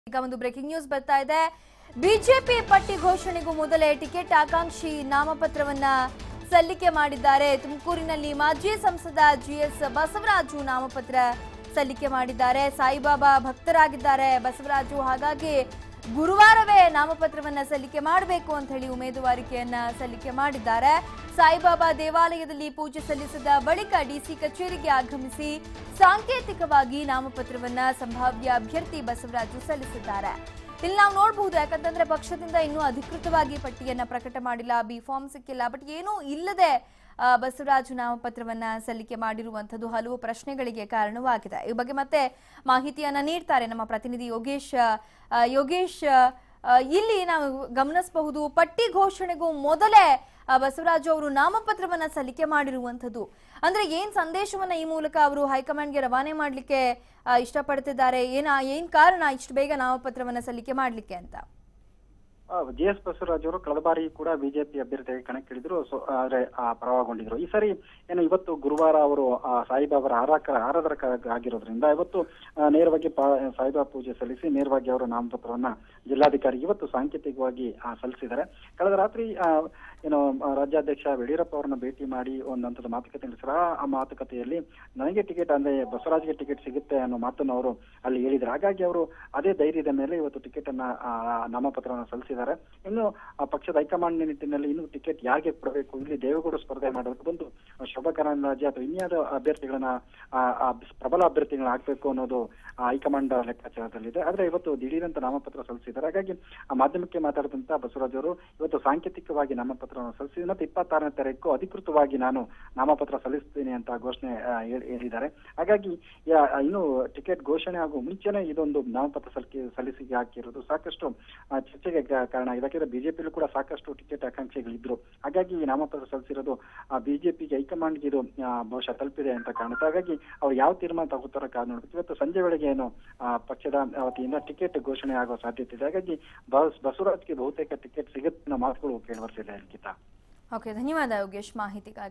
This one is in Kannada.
ಈಗ ಒಂದು ಬ್ರೇಕಿಂಗ್ ನ್ಯೂಸ್ ಬರ್ತಾ ಇದೆ ಬಿಜೆಪಿ ಪಟ್ಟಿ ಘೋಷಣೆಗೂ ಮೊದಲೇ ಟಿಕೆಟ್ ಆಕಾಂಕ್ಷಿ ನಾಮಪತ್ರವನ್ನ ಸಲ್ಲಿಕೆ ಮಾಡಿದ್ದಾರೆ ತುಮಕೂರಿನಲ್ಲಿ ಮಾಜಿ ಸಂಸದ ಜಿಎಸ್ ಬಸವರಾಜು ನಾಮಪತ್ರ ಸಲ್ಲಿಕೆ ಮಾಡಿದ್ದಾರೆ ಸಾಯಿಬಾಬಾ ಭಕ್ತರಾಗಿದ್ದಾರೆ ಬಸವರಾಜು ಹಾಗಾಗಿ ಗುರುವಾರವೇ ನಾಮಪತ್ರವನ್ನ ಸಲ್ಲಿಕೆ ಮಾಡಬೇಕು ಅಂತ ಹೇಳಿ ಉಮೇದುವಾರಿಕೆಯನ್ನ ಸಲ್ಲಿಕೆ ಮಾಡಿದ್ದಾರೆ ಸಾಯಿಬಾಬಾ ದೇವಾಲಯದಲ್ಲಿ ಪೂಜೆ ಸಲ್ಲಿಸಿದ ಬಳಿಕ ಡಿಸಿ ಕಚೇರಿಗೆ ಆಗಮಿಸಿ ಸಾಂಕೇತಿಕವಾಗಿ ನಾಮಪತ್ರವನ್ನ ಸಂಭಾವ್ಯ ಅಭ್ಯರ್ಥಿ ಬಸವರಾಜು ಸಲ್ಲಿಸಿದ್ದಾರೆ ಇಲ್ಲಿ ನಾವು ನೋಡಬಹುದು ಯಾಕಂತಂದ್ರೆ ಪಕ್ಷದಿಂದ ಇನ್ನೂ ಅಧಿಕೃತವಾಗಿ ಪಟ್ಟಿಯನ್ನ ಪ್ರಕಟ ಮಾಡಿಲ್ಲ ಬಿ ಫಾರ್ಮ್ ಸಿಕ್ಕಿಲ್ಲ ಬಟ್ ಏನೂ ಇಲ್ಲದೆ ಆ, ಬಸವರಾಜು ನಾಮಪತ್ರವನ್ನ ಸಲ್ಲಿಕೆ ಮಾಡಿರುವಂತದ್ದು ಹಲವು ಪ್ರಶ್ನೆಗಳಿಗೆ ಕಾರಣವಾಗಿದೆ ಈ ಬಗ್ಗೆ ಮತ್ತೆ ಮಾಹಿತಿಯನ್ನ ನೀಡ್ತಾರೆ ನಮ್ಮ ಪ್ರತಿನಿಧಿ ಯೋಗೇಶ್ ಆ, ಯೋಗೇಶ್ ಆ, ಇಲ್ಲಿ ನಾವು ಗಮನಿಸಬಹುದು ಪಟ್ಟಿ ಘೋಷಣೆಗೂ ಮೊದಲೇ ಆ, ಬಸವರಾಜು ಅವರು ನಾಮಪತ್ರವನ್ನ ಸಲ್ಲಿಕೆ ಮಾಡಿರುವಂತದ್ದು ಅಂದ್ರೆ ಏನ್ ಸಂದೇಶವನ್ನ ಈ ಮೂಲಕ ಅವರು ಹೈಕಮಾಂಡ್ಗೆ ರವಾನೆ ಮಾಡ್ಲಿಕ್ಕೆ ಆ, ಇಷ್ಟಪಡ್ತಿದ್ದಾರೆ ಏನ ಏನ್ ಕಾರಣ ಇಷ್ಟು ಬೇಗ ನಾಮಪತ್ರವನ್ನ ಸಲ್ಲಿಕೆ ಮಾಡ್ಲಿಕ್ಕೆ ಅಂತ ಜೆ ಎಸ್ ಬಸವರಾಜ್ ಅವರು ಕಳೆದ ಬಾರಿ ಕೂಡ ಬಿಜೆಪಿ ಅಭ್ಯರ್ಥಿಯಾಗಿ ಕಣಕ್ಕಿಳಿದ್ರು ಸೊ ಆದ್ರೆ ಆ, ಪರವಾಗಿಗೊಂಡಿದ್ರು ಈ ಸರಿ ಏನು ಇವತ್ತು ಗುರುವಾರ ಅವರು ಆ, ಸಾಯಿಬಾಬರ ಆರಾಕ ಆರಾಧಕ ಆಗಿರೋದ್ರಿಂದ ಇವತ್ತು ಆ, ನೇರವಾಗಿ ಪಾ- ಸಾಯಿಬಾಬಾ ಪೂಜೆ ಸಲ್ಲಿಸಿ ನೇರವಾಗಿ ಅವರು ನಾಮಪತ್ರವನ್ನ ಜಿಲ್ಲಾಧಿಕಾರಿ ಇವತ್ತು ಸಾಂಕೇತಿಕವಾಗಿ ಆ, ಸಲ್ಲಿಸಿದ್ದಾರೆ ಕಳೆದ ರಾತ್ರಿ ಆ, ಏನು ಆ, ರಾಜ್ಯಾಧ್ಯಕ್ಷ ಯಡಿಯೂರಪ್ಪ ಅವರನ್ನ ಭೇಟಿ ಮಾಡಿ ಒಂದು ಹಂತದ ಮಾತುಕತೆ ನಡೆಸಿರ ಆ ಮಾತುಕತೆಯಲ್ಲಿ ನನಗೆ ಟಿಕೆಟ್ ಅಂದ್ರೆ ಬಸವರಾಜ್ಗೆ ಟಿಕೆಟ್ ಸಿಗುತ್ತೆ ಅನ್ನೋ ಮಾತನ್ನು ಅವರು ಅಲ್ಲಿ ಹೇಳಿದ್ರು ಹಾಗಾಗಿ ಅವರು ಅದೇ ಧೈರ್ಯದ ಮೇಲೆ ಇವತ್ತು ಟಿಕೆಟ್ ಅನ್ನ ಆ, ನಾಮಪತ್ರವನ್ನು ಸಲ್ಲಿಸಿದ್ದಾರೆ ಇನ್ನು ಆ ಪಕ್ಷದ ಹೈಕಮಾಂಡ್ ನಿಟ್ಟಿನಲ್ಲಿ ಇನ್ನು ಟಿಕೆಟ್ ಯಾರಿಗೆ ಕೊಡಬೇಕು ಇಲ್ಲಿ ದೇವೇಗೌಡ ಸ್ಪರ್ಧೆ ಮಾಡೋದಕ್ಕೆ ಬಂದು ಶೋಭಾ ಕರಂದ್ಲಾಜೆ ಅಥವಾ ಇನ್ಯಾವುದೋ ಅಭ್ಯರ್ಥಿಗಳನ್ನ ಆ, ಆ ಪ್ರಬಲ ಅಭ್ಯರ್ಥಿಗಳನ್ನ ಹಾಕ್ಬೇಕು ಅನ್ನೋದು ಆ ಹೈಕಮಾಂಡ್ ಲೆಕ್ಕಾಚಾರದಲ್ಲಿದೆ ಆದ್ರೆ ಇವತ್ತು ದಿಢೀರಂತ ನಾಮಪತ್ರ ಸಲ್ಲಿಸಿದ್ದಾರೆ ಹಾಗಾಗಿ ಆ ಮಾಧ್ಯಮಕ್ಕೆ ಮಾತಾಡಿದಂತ ಬಸವರಾಜ್ ಅವರು ಇವತ್ತು ಸಾಂಕೇತಿಕವಾಗಿ ನಾಮಪತ್ರವನ್ನು ಸಲ್ಲಿಸಿ ಮತ್ತೆ ಇಪ್ಪತ್ತಾರನೇ ತಾರೀಕು ಅಧಿಕೃತವಾಗಿ ನಾನು ನಾಮಪತ್ರ ಸಲ್ಲಿಸ್ತೀನಿ ಅಂತ ಘೋಷಣೆ ಆ, ಹೇಳಿ- ಹೇಳಿದ್ದಾರೆ ಹಾಗಾಗಿ ಯಾ- ಇನ್ನು ಟಿಕೆಟ್ ಘೋಷಣೆ ಆಗೋ ಮುಂಚೆನೆ ಇದೊಂದು ನಾಮಪತ್ರ ಸಲ್ಲಿಕೆ ಸಲ್ಲಿಸಿಗೆ ಹಾಕಿರೋದು ಸಾಕಷ್ಟು ಆ, ಚರ್ಚೆಗೆ ಕ- ಕಾರಣ ಆಗಿದೆ ಯಾಕಂದ್ರೆ ಬಿಜೆಪಿಯಲ್ಲೂ ಕೂಡ ಸಾಕಷ್ಟು ಟಿಕೆಟ್ ಆಕಾಂಕ್ಷಿಗಳಿದ್ರು ಹಾಗಾಗಿ ಈ ನಾಮಪತ್ರ ಸಲ್ಲಿಸಿರೋದು ಬಿಜೆಪಿಗೆ ಹೈಕಮಾಂಡ್ಗೆ ಇದು ಆ, ಬಹುಶಃ ತಲುಪಿದೆ ಅಂತ ಕಾಣುತ್ತೆ ಹಾಗಾಗಿ ಅವ್ರು ಯಾವ ತೀರ್ಮಾನ ತಗೋತಾರ ಕಾರಣ ನೋಡ್ಬೇಕು ಇವತ್ತು ಸಂಜೆ ವೇಳೆಗೆ ಏನು ಆ, ಪಕ್ಷದ ವತಿಯಿಂದ ಟಿಕೆಟ್ ಘೋಷಣೆ ಆಗೋ ಸಾಧ್ಯತೆ ಇದೆ ಹಾಗಾಗಿ ಬಸ್ ಬಸವರಾಜ್ಗೆ ಬಹುತೇಕ ಟಿಕೆಟ್ ಸಿಗುತ್ತೆ ಅನ್ನೋ ಮಾತುಗಳು ಕೇಳಿ ಬರ್ತಿದೆ ಅಂಕಿತಾ ಓಕೆ ಧನ್ಯವಾದ ಯೋಗೇಶ್ ಮಾಹಿತಿಗಾಗಿ